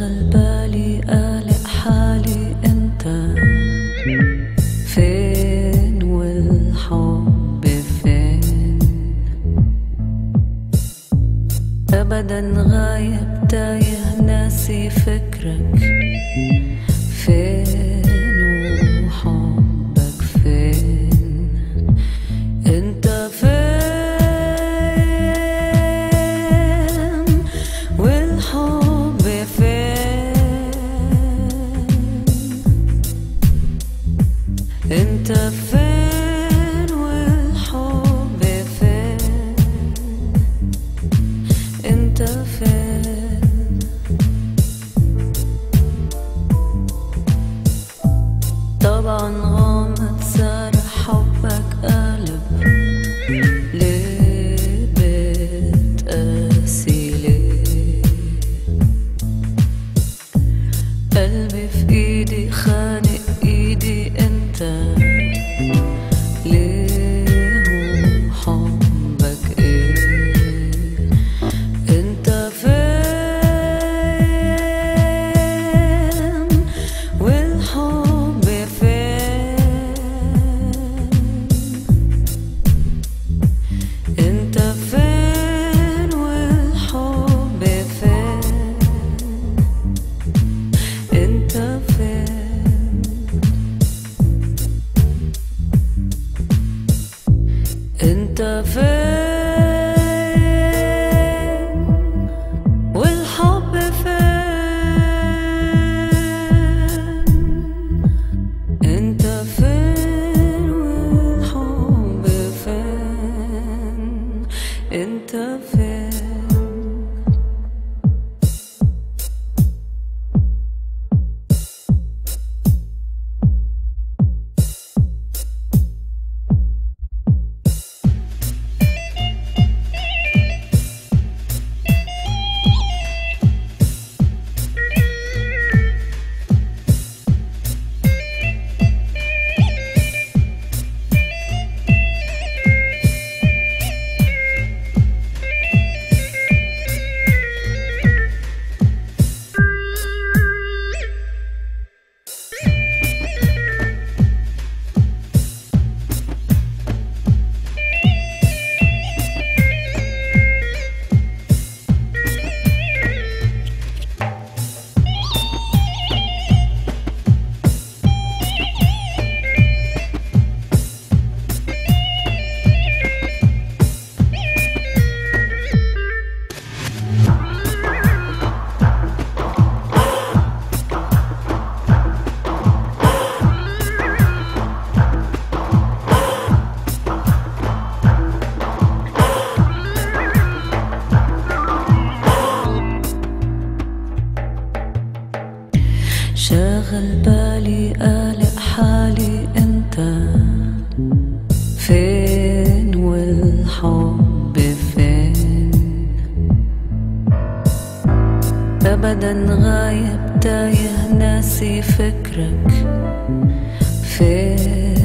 شاغل بالي قالق حالي انت فين والحب فين ابدا غايب تايه ناسي فكرك فين وحبك فين انت فين والحب فين انت فين والحب فين انت فين طبعا غامض صار حبك قلب ليه بتقاسي ليه قلبي في ايدي خانق ايدي انت ليه وحبك ايه انت فين والحب فين انت فين والحب فين انت فين انت فين والحب فين انت فين والحب فين انت فين شاغل بالي قالق حالي انت فين والحب فين ابدا غايب تايه ناسي فكرك فين